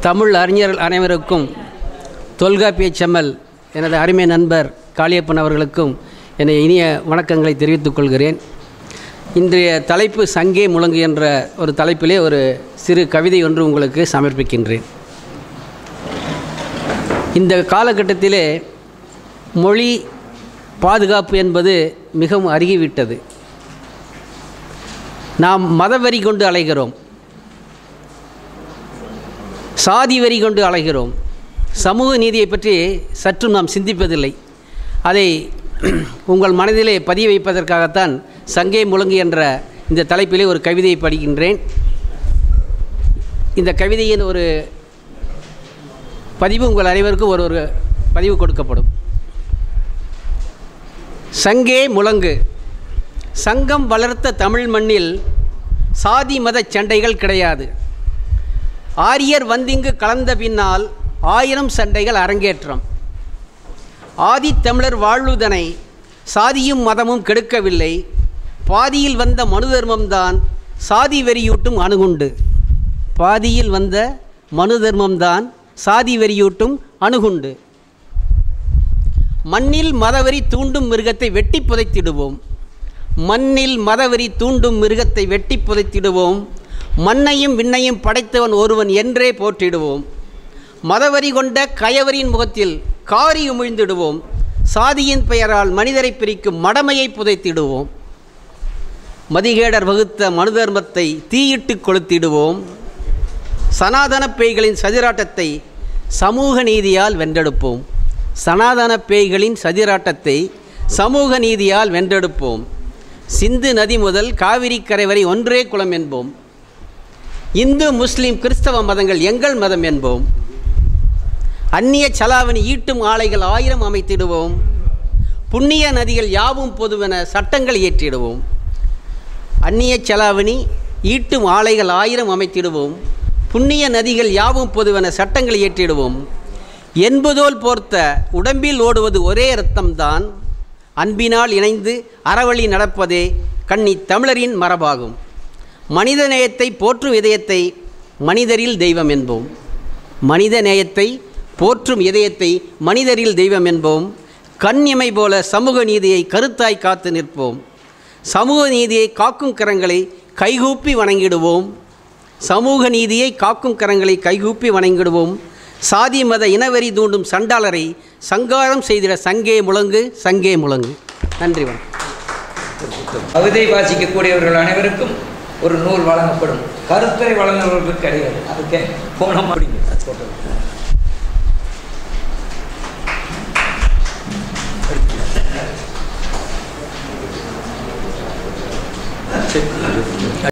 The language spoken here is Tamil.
தமிழ் அறிஞர்கள் அனைவருக்கும் தொல்காப்பிய செம்மல் எனது அருமை நண்பர் காளியப்பன் அவர்களுக்கும் என இனிய வணக்கங்களை தெரிவித்துக் கொள்கிறேன் இன்றைய தலைப்பு சங்கே முழங்கு என்ற ஒரு தலைப்பிலே ஒரு சிறு கவிதை ஒன்று உங்களுக்கு சமர்ப்பிக்கின்றேன் இந்த காலகட்டத்திலே மொழி பாதுகாப்பு என்பது மிகவும் அருகிவிட்டது நாம் மதவெறி கொண்டு அலைகிறோம் சாதி வரி கொண்டு அலைகிறோம் சமூக நீதியை பற்றி சற்றும் நாம் சிந்திப்பதில்லை அதை உங்கள் மனதிலே பதிய வைப்பதற்காகத்தான் சங்கே முழங்கு என்ற இந்த தலைப்பிலே ஒரு கவிதையை படிக்கின்றேன் இந்த கவிதையின் ஒரு பதிவு உங்கள் அனைவருக்கும் ஒரு ஒரு பதிவு கொடுக்கப்படும் சங்கே முழங்கு சங்கம் வளர்த்த தமிழ் மண்ணில் சாதி மதச் சண்டைகள் கிடையாது ஆரியர் வந்திங்கு கலந்த பின்னால் ஆயிரம் சண்டைகள் அரங்கேற்றம் ஆதித்தமிழர் வாழ்வுதனை சாதியும் மதமும் கெடுக்கவில்லை பாதியில் வந்த மனு தர்மம்தான் சாதி வெறியூட்டும் அணுகுண்டு பாதியில் வந்த மனு தர்மம்தான் சாதி வெறியூட்டும் அணுகுண்டு மண்ணில் மதவெறி தூண்டும் மிருகத்தை வெட்டி புதைத்திடுவோம் மண்ணில் மதவெறி தூண்டும் மிருகத்தை வெட்டி புதைத்திடுவோம் மண்ணையும் விண்ணையும் படைத்தவன் ஒருவன் என்றே போற்றிடுவோம் மதவரி கொண்ட கயவரின் முகத்தில் காரி உமிழ்ந்திடுவோம் சாதியின் பெயரால் மனிதரை பிரிக்கும் மடமையை புதைத்திடுவோம் மதிகேடர் வகுத்த மனுதர்மத்தை தீயிட்டு கொளுத்திடுவோம் சனாதன பேய்களின் சதிராட்டத்தை சமூக நீதியால் வென்றெடுப்போம் சனாதன பேய்களின் சதிராட்டத்தை சமூக நீதியால் வென்றெடுப்போம் சிந்து நதி முதல் காவிரி கரை வரை ஒன்றே குலம் என்போம் இந்து முஸ்லீம் கிறிஸ்தவ மதங்கள் எங்கள் மதம் என்போம் அந்நிய சலாவணி ஈட்டும் ஆலைகள் ஆயிரம் அமைத்திடுவோம் புண்ணிய நதிகள் யாவும் பொதுவென சட்டங்கள் இயற்றிடுவோம் அந்நிய செலாவணி ஈட்டும் ஆலைகள் ஆயிரம் அமைத்திடுவோம் புண்ணிய நதிகள் யாவும் பொதுவென சட்டங்கள் இயற்றிடுவோம் என்பதோல் போர்த்த உடம்பில் ஓடுவது ஒரே இரத்தம்தான் அன்பினால் இணைந்து அறவழி நடப்பதே கன்னி தமிழரின் மரபாகும் மனித நேயத்தை போற்றும் இதயத்தை மனிதரில் தெய்வம் என்போம் மனித நேயத்தை போற்றும் இதயத்தை மனிதரில் தெய்வம் என்போம் கண்ணிமை போல சமூக நீதியை கருத்தாய் காத்து நிற்போம் சமூக நீதியை காக்கும் கரங்களை கைகூப்பி வணங்கிடுவோம் சமூக நீதியை காக்கும் கரங்களை கைகூப்பி வணங்கிடுவோம் சாதி மத இனவெறி தூண்டும் சண்டாளரை சங்காரம் செய்திட சங்கே முழங்கு சங்கே முழங்கு நன்றி வணக்கம் கவிதை வாசிக்கக்கூடியவர்கள் அனைவருக்கும் ஒரு நூல் வழங்கப்படும் கருத்துரை வழங்குபவர்களுக்கு கிடையாது அதுக்கு போன அப்படிங்க அது போட்டது. சரி